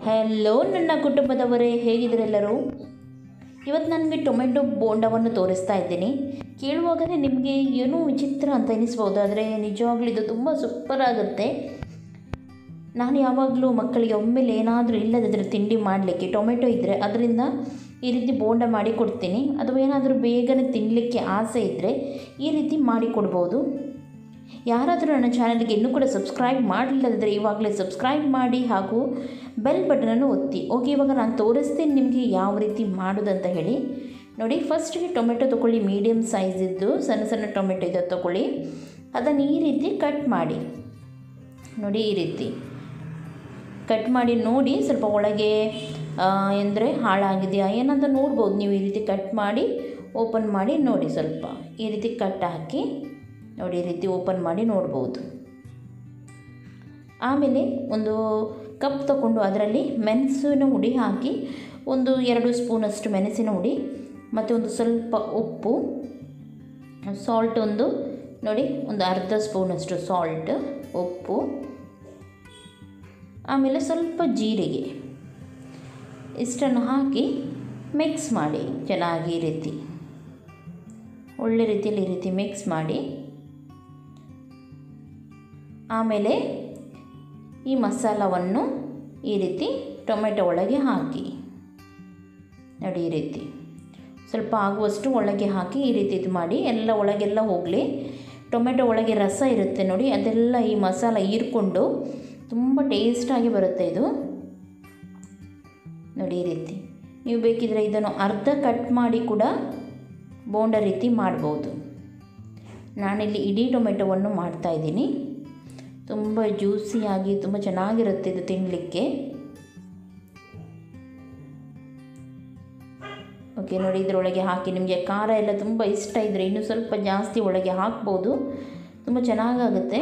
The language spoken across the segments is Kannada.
ಹಲೋ ನನ್ನ ಕುಟುಂಬದವರೇ ಹೇಗಿದ್ದೀರೆಲ್ಲರೂ ಇವತ್ತು ನನಗೆ ಟೊಮೆಟೊ ಬೋಂಡವನ್ನು ತೋರಿಸ್ತಾ ಇದ್ದೀನಿ ಕೇಳುವಾಗಲೇ ನಿಮಗೆ ಏನೋ ವಿಚಿತ್ರ ಅಂತ ಎನಿಸ್ಬೋದು ಆದರೆ ನಿಜವಾಗ್ಲೂ ಇದು ತುಂಬ ಸೂಪರ್ ಆಗುತ್ತೆ ನಾನು ಯಾವಾಗಲೂ ಮಕ್ಕಳಿಗೆ ಒಮ್ಮೆಲೆ ಏನಾದರೂ ಇಲ್ಲದಿದ್ದರೆ ತಿಂಡಿ ಮಾಡಲಿಕ್ಕೆ ಟೊಮೆಟೊ ಇದ್ದರೆ ಅದರಿಂದ ಈ ರೀತಿ ಬೋಂಡ ಮಾಡಿ ಕೊಡ್ತೀನಿ ಅಥವಾ ಏನಾದರೂ ಬೇಗನೆ ತಿನ್ನಲಿಕ್ಕೆ ಆಸೆ ಇದ್ದರೆ ಈ ರೀತಿ ಮಾಡಿ ಕೊಡ್ಬೋದು ಯಾರಾದರೂ ನನ್ನ ಚಾನಲ್ಗೆ ಇನ್ನೂ ಕೂಡ ಸಬ್ಸ್ಕ್ರೈಬ್ ಮಾಡಲಿಲ್ಲದಿದ್ದರೆ ಇವಾಗಲೇ ಸಬ್ಸ್ಕ್ರೈಬ್ ಮಾಡಿ ಹಾಗೂ ಬೆಲ್ ಬಟನನ್ನು ಒತ್ತಿ ಓಕೆ ಇವಾಗ ನಾನು ತೋರಿಸ್ತೀನಿ ನಿಮಗೆ ಯಾವ ರೀತಿ ಮಾಡೋದಂತ ಹೇಳಿ ನೋಡಿ ಫಸ್ಟಿಗೆ ಟೊಮೆಟೊ ತೊಗೊಳ್ಳಿ ಮೀಡಿಯಮ್ ಸೈಜಿದ್ದು ಸಣ್ಣ ಸಣ್ಣ ಟೊಮೆಟೊ ಇದೆ ತೊಗೊಳ್ಳಿ ಅದನ್ನು ಈ ರೀತಿ ಕಟ್ ಮಾಡಿ ನೋಡಿ ಈ ರೀತಿ ಕಟ್ ಮಾಡಿ ನೋಡಿ ಸ್ವಲ್ಪ ಒಳಗೆ ಅಂದರೆ ಹಾಳಾಗಿದೆಯಾ ಏನಂತ ನೋಡ್ಬೋದು ನೀವು ಈ ರೀತಿ ಕಟ್ ಮಾಡಿ ಓಪನ್ ಮಾಡಿ ನೋಡಿ ಸ್ವಲ್ಪ ಈ ರೀತಿ ಕಟ್ ಹಾಕಿ ನೋಡಿ ಈ ರೀತಿ ಓಪನ್ ಮಾಡಿ ನೋಡ್ಬೋದು ಆಮೇಲೆ ಒಂದು ಕಪ್ ತಗೊಂಡು ಅದರಲ್ಲಿ ಮೆಣಸಿನ ಹುಡಿ ಹಾಕಿ ಒಂದು ಎರಡು ಸ್ಪೂನಷ್ಟು ಮೆಣಸಿನ ಹುಡಿ ಮತ್ತು ಒಂದು ಸ್ವಲ್ಪ ಉಪ್ಪು ಸಾಲ್ಟ್ ಒಂದು ನೋಡಿ ಒಂದು ಅರ್ಧ ಸ್ಪೂನಷ್ಟು ಸಾಲ್ಟ್ ಉಪ್ಪು ಆಮೇಲೆ ಸ್ವಲ್ಪ ಜೀರಿಗೆ ಇಷ್ಟನ್ನು ಹಾಕಿ ಮಿಕ್ಸ್ ಮಾಡಿ ಚೆನ್ನಾಗಿ ಈ ರೀತಿ ಒಳ್ಳೆ ರೀತಿಯಲ್ಲಿ ಈ ರೀತಿ ಮಿಕ್ಸ್ ಮಾಡಿ ಆಮೇಲೆ ಈ ಮಸಾಲವನ್ನು ಈ ರೀತಿ ಟೊಮೆಟೊ ಒಳಗೆ ಹಾಕಿ ನೋಡಿ ಈ ರೀತಿ ಸ್ವಲ್ಪ ಆಗುವಷ್ಟು ಒಳಗೆ ಹಾಕಿ ಈ ರೀತಿ ಇದು ಮಾಡಿ ಎಲ್ಲ ಒಳಗೆಲ್ಲ ಹೋಗಲಿ ಟೊಮೆಟೊ ಒಳಗೆ ರಸ ಇರುತ್ತೆ ನೋಡಿ ಅದೆಲ್ಲ ಈ ಮಸಾಲ ಹೀರ್ಕೊಂಡು ತುಂಬ ಟೇಸ್ಟಾಗಿ ಬರುತ್ತೆ ಇದು ನೋಡಿ ಈ ರೀತಿ ನೀವು ಬೇಕಿದ್ರೆ ಇದನ್ನು ಅರ್ಧ ಕಟ್ ಮಾಡಿ ಕೂಡ ಬೋಂಡ ರೀತಿ ಮಾಡ್ಬೋದು ನಾನಿಲ್ಲಿ ಇಡೀ ಟೊಮೆಟೊವನ್ನು ಮಾಡ್ತಾಯಿದ್ದೀನಿ ತುಂಬ ಜ್ಯೂಸಿಯಾಗಿ ತುಂಬ ಚೆನ್ನಾಗಿರುತ್ತೆ ಇದು ತಿನ್ನಲಿಕ್ಕೆ ಓಕೆ ನೋಡಿ ಇದರೊಳಗೆ ಹಾಕಿ ನಿಮಗೆ ಖಾರ ಎಲ್ಲ ತುಂಬ ಇಷ್ಟ ಇದ್ದರೆ ಇನ್ನೂ ಸ್ವಲ್ಪ ಜಾಸ್ತಿ ಒಳಗೆ ಹಾಕ್ಬೋದು ತುಂಬ ಚೆನ್ನಾಗಾಗುತ್ತೆ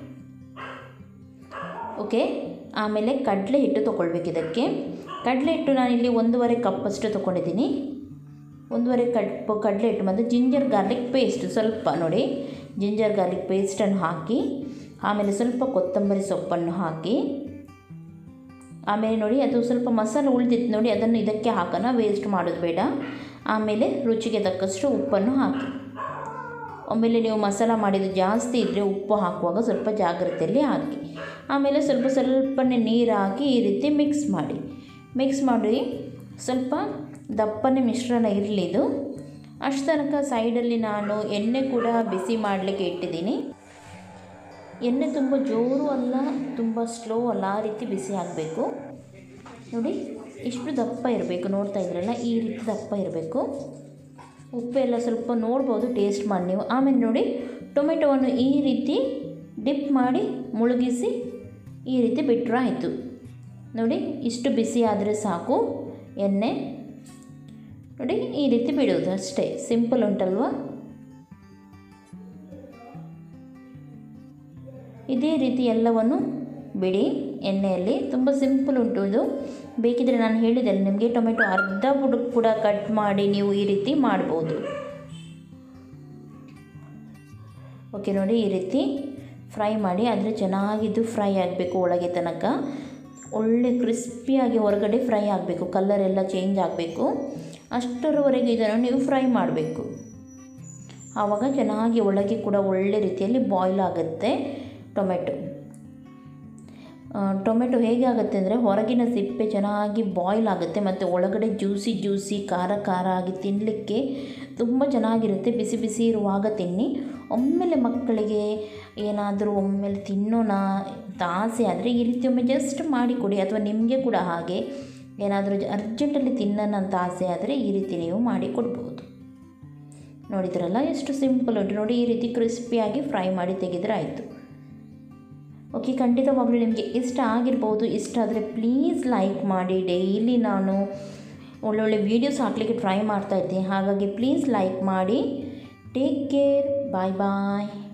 ಓಕೆ ಆಮೇಲೆ ಕಡಲೆ ಹಿಟ್ಟು ತೊಗೊಳ್ಬೇಕು ಇದಕ್ಕೆ ಕಡಲೆ ಹಿಟ್ಟು ನಾನಿಲ್ಲಿ ಒಂದೂವರೆ ಕಪ್ಪಷ್ಟು ತೊಗೊಂಡಿದ್ದೀನಿ ಒಂದೂವರೆ ಕಪ್ ಕಡಲೆ ಹಿಟ್ಟು ಮತ್ತು ಜಿಂಜರ್ ಗಾರ್ಲಿಕ್ ಪೇಸ್ಟ್ ಸ್ವಲ್ಪ ನೋಡಿ ಜಿಂಜರ್ ಗಾರ್ಲಿಕ್ ಪೇಸ್ಟನ್ನು ಹಾಕಿ ಆಮೇಲೆ ಸ್ವಲ್ಪ ಕೊತ್ತಂಬರಿ ಸೊಪ್ಪನ್ನು ಹಾಕಿ ಆಮೇಲೆ ನೋಡಿ ಅದು ಸ್ವಲ್ಪ ಮಸಾಲೆ ಉಳಿದಿತ್ತು ನೋಡಿ ಅದನ್ನು ಇದಕ್ಕೆ ಹಾಕೋಣ ವೇಸ್ಟ್ ಮಾಡೋದು ಬೇಡ ಆಮೇಲೆ ರುಚಿಗೆ ತಕ್ಕಷ್ಟು ಉಪ್ಪನ್ನು ಹಾಕಿ ಆಮೇಲೆ ನೀವು ಮಸಾಲ ಮಾಡಿದ್ದು ಜಾಸ್ತಿ ಇದ್ದರೆ ಉಪ್ಪು ಹಾಕುವಾಗ ಸ್ವಲ್ಪ ಜಾಗ್ರತೆಯಲ್ಲಿ ಹಾಕಿ ಆಮೇಲೆ ಸ್ವಲ್ಪ ಸ್ವಲ್ಪನೇ ನೀರು ಹಾಕಿ ಈ ರೀತಿ ಮಿಕ್ಸ್ ಮಾಡಿ ಮಿಕ್ಸ್ ಮಾಡಿ ಸ್ವಲ್ಪ ದಪ್ಪನೆ ಮಿಶ್ರಣ ಇರಲಿ ಇದು ಅಷ್ಟು ತನಕ ಸೈಡಲ್ಲಿ ನಾನು ಎಣ್ಣೆ ಕೂಡ ಬಿಸಿ ಮಾಡಲಿಕ್ಕೆ ಇಟ್ಟಿದ್ದೀನಿ ಎಣ್ಣೆ ತುಂಬ ಜೋರು ಅಲ್ಲ ತುಂಬ ಸ್ಲೋ ಅಲ್ಲ ಆ ರೀತಿ ಬಿಸಿ ಆಗಬೇಕು ನೋಡಿ ಇಷ್ಟು ದಪ್ಪ ಇರಬೇಕು ನೋಡ್ತಾ ಇದ್ರಲ್ಲ ಈ ರೀತಿ ದಪ್ಪ ಇರಬೇಕು ಉಪ್ಪೆಲ್ಲ ಸ್ವಲ್ಪ ನೋಡ್ಬೋದು ಟೇಸ್ಟ್ ಮಾಡಿ ನೀವು ಆಮೇಲೆ ನೋಡಿ ಟೊಮೆಟೊವನ್ನು ಈ ರೀತಿ ಡಿಪ್ ಮಾಡಿ ಮುಳುಗಿಸಿ ಈ ರೀತಿ ಬಿಟ್ಟರೆ ಆಯಿತು ನೋಡಿ ಇಷ್ಟು ಬಿಸಿ ಆದರೆ ಸಾಕು ಎಣ್ಣೆ ನೋಡಿ ಈ ರೀತಿ ಬಿಡೋದು ಅಷ್ಟೇ ಸಿಂಪಲ್ ಉಂಟಲ್ವಾ ಇದೇ ರೀತಿ ಎಲ್ಲವನ್ನು ಬಿಡಿ ಎಣ್ಣೆಯಲ್ಲಿ ತುಂಬ ಸಿಂಪಲ್ ಉಂಟು ಇದು ಬೇಕಿದ್ರೆ ನಾನು ಹೇಳಿದ್ದೆಲ್ಲ ನಿಮಗೆ ಟೊಮೆಟೊ ಅರ್ಧ ಬುಡಕ್ ಕೂಡ ಕಟ್ ಮಾಡಿ ನೀವು ಈ ರೀತಿ ಮಾಡ್ಬೋದು ಓಕೆ ನೋಡಿ ಈ ರೀತಿ ಫ್ರೈ ಮಾಡಿ ಆದರೆ ಚೆನ್ನಾಗಿದ್ದು ಫ್ರೈ ಆಗಬೇಕು ಒಳಗೆ ತನಕ ಒಳ್ಳೆ ಕ್ರಿಸ್ಪಿಯಾಗಿ ಹೊರಗಡೆ ಫ್ರೈ ಆಗಬೇಕು ಕಲರ್ ಎಲ್ಲ ಚೇಂಜ್ ಆಗಬೇಕು ಅಷ್ಟರವರೆಗೆ ಇದನ್ನು ನೀವು ಫ್ರೈ ಮಾಡಬೇಕು ಆವಾಗ ಚೆನ್ನಾಗಿ ಒಳಗೆ ಕೂಡ ಒಳ್ಳೆ ರೀತಿಯಲ್ಲಿ ಬಾಯ್ಲ್ ಆಗುತ್ತೆ ಟೊಮೆಟೊ ಟೊಮೆಟೊ ಹೇಗೆ ಆಗುತ್ತೆ ಅಂದರೆ ಹೊರಗಿನ ಸಿಪ್ಪೆ ಚೆನ್ನಾಗಿ ಬಾಯ್ಲ್ ಆಗುತ್ತೆ ಮತ್ತು ಒಳಗಡೆ ಜ್ಯೂಸಿ ಜ್ಯೂಸಿ ಖಾರ ಖಾರ ಆಗಿ ತಿನ್ನಲಿಕ್ಕೆ ತುಂಬ ಚೆನ್ನಾಗಿರುತ್ತೆ ಬಿಸಿ ಬಿಸಿ ಇರುವಾಗ ತಿನ್ನಿ ಒಮ್ಮೆಲೆ ಮಕ್ಕಳಿಗೆ ಏನಾದರೂ ಒಮ್ಮೆಲೆ ತಿನ್ನೋಣ ಅಂತ ಆಸೆ ಆದರೆ ಈ ರೀತಿ ಒಮ್ಮೆ ಜಸ್ಟ್ ಮಾಡಿಕೊಡಿ ಅಥವಾ ನಿಮಗೆ ಕೂಡ ಹಾಗೆ ಏನಾದರೂ ಅರ್ಜೆಂಟಲ್ಲಿ ತಿನ್ನೋಣ ಅಂತ ಆಸೆ ಆದರೆ ಈ ರೀತಿ ನೀವು ಮಾಡಿ ಕೊಡ್ಬೋದು ನೋಡಿದ್ರಲ್ಲ ಎಷ್ಟು ಸಿಂಪಲ್ ಉಂಟು ನೋಡಿ ಈ ರೀತಿ ಕ್ರಿಸ್ಪಿಯಾಗಿ ಫ್ರೈ ಮಾಡಿ ತೆಗೆದರೆ ಆಯಿತು ಓಕೆ ಖಂಡಿತವಾಗ್ಲೂ ನಿಮಗೆ ಇಷ್ಟ ಆಗಿರ್ಬೋದು ಇಷ್ಟ ಆದರೆ ಪ್ಲೀಸ್ ಲೈಕ್ ಮಾಡಿ ಡೈಲಿ ನಾನು ಒಳ್ಳೊಳ್ಳೆ ವೀಡಿಯೋಸ್ ಹಾಕಲಿಕ್ಕೆ ಟ್ರೈ ಮಾಡ್ತಾಯಿದ್ದೆ ಹಾಗಾಗಿ ಪ್ಲೀಸ್ ಲೈಕ್ ಮಾಡಿ ಟೇಕ್ ಕೇರ್ ಬಾಯ್ ಬಾಯ್